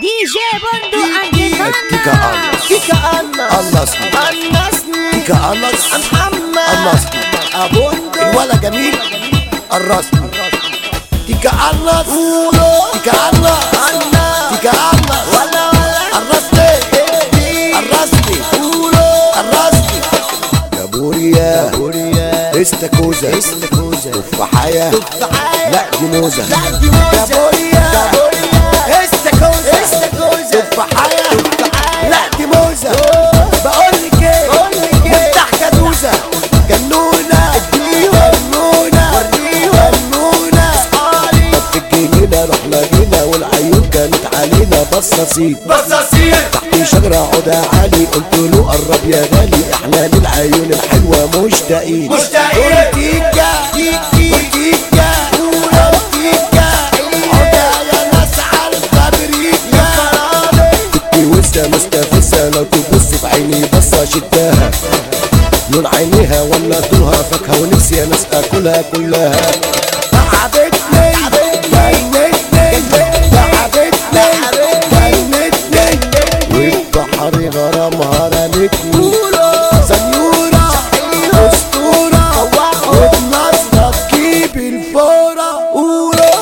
دي جي بندو عند كيكا أنس كيكا أنس أنسني أنسني كيكا أنس محمد أنسني أبوندو الولا جميل الرسمي كيكا أنس كيكا أنس أنس كيكا أنس ولا ولا الرسمي الرسمي الرسمي يا بوريا بوريا استاكوزا استاكوزا تفاحية تفاحية لا دي موزة لا دي موزة يا بوريا يا بوريا استاكوزا استاكوزا تفاحية تفاحية لا دي موزة بقول لك ايه بقول لك ايه نفتح كدوزة جنونة جنونة جنونة في الجنينة رحنا جينا والعيون كانت علينا بصاصين بصاصين تحت شجرة عودة عالي قلت له قرب يا غالي احنا للعيون الحلوة مشتاقين مشتاقين. اورتيكا اورتيكا اورتيكا عودة يا ناس على الفابريكا بنتي وسة مستفزة لو تبص في عيني بصة شداها لون عينيها ولا طولها فاكهة ونفسي انا اكلها كلها تعبتني جنتني تعبتني جنتني والبحر غرامها رمتني سنيورة اسطورة وبنظرة تجيب الفورة قولوا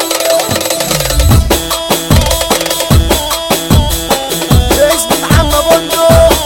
اسم محمد بندو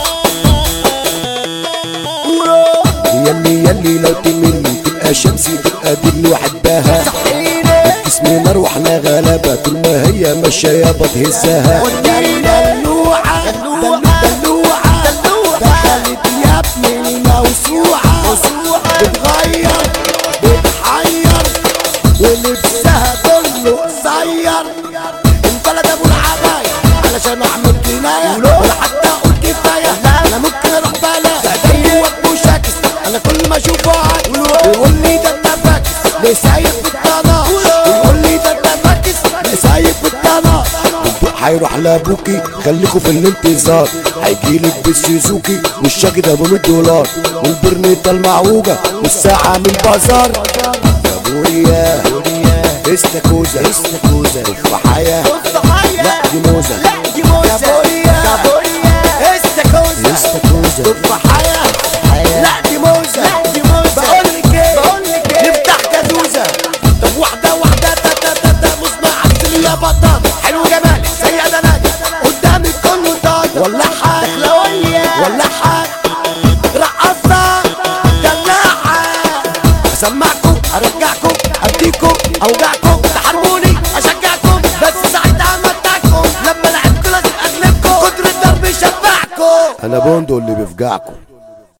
يلي يلي لو تملي تبقى شمسي تبقى دي اللي وحدها جسمي نار واحنا غلابة طول ما هي ماشية بتهزها دلوعة دلوعة دخلت يا ابني موسوعة بتغير بتحير ولبسها كله قصير انفلت ابو العباية علشان اعمل كناية ولا حتى اقول كفاية انا ممكن اروح بلا جوك مشاكس انا كل ما اشوفه عاد يقول لي ده انت فاكس ليه سايق بالطناش يقول لي ده انت فاكس ليه سايق بالطناش الضوء هيروح لابوكي خليكوا في الانتظار هيجيلك بالسوزوكي والشاكي ده ب 100 دولار والبرنيطه المعوجه والساعه من البازار يا بوريا استاكوزا استاكوزا تفاحية لا دي موزة لا دي موزة يا بوريا يا بوريا استاكوزا استاكوزا تفاحية لا دي موزة لا دي موزة بقول لك ايه بقول لك ايه نفتح كدوزة طب واحدة واحدة تا تا تا تا مصنع عسل يا بطاطا حلو جمالك سيدة نادي قدامك كله طاطا ولا حاجة دخلوية ولا حاجة رقصة دلاعة اسمعكم ارجعكم اديكم اوجعكم تحرموني اشجعكم بس ساعتها امتعكم لما لعبكم لازم اغلبكم كتر الضرب يشبعكم انا بوندو اللي بيفجعكم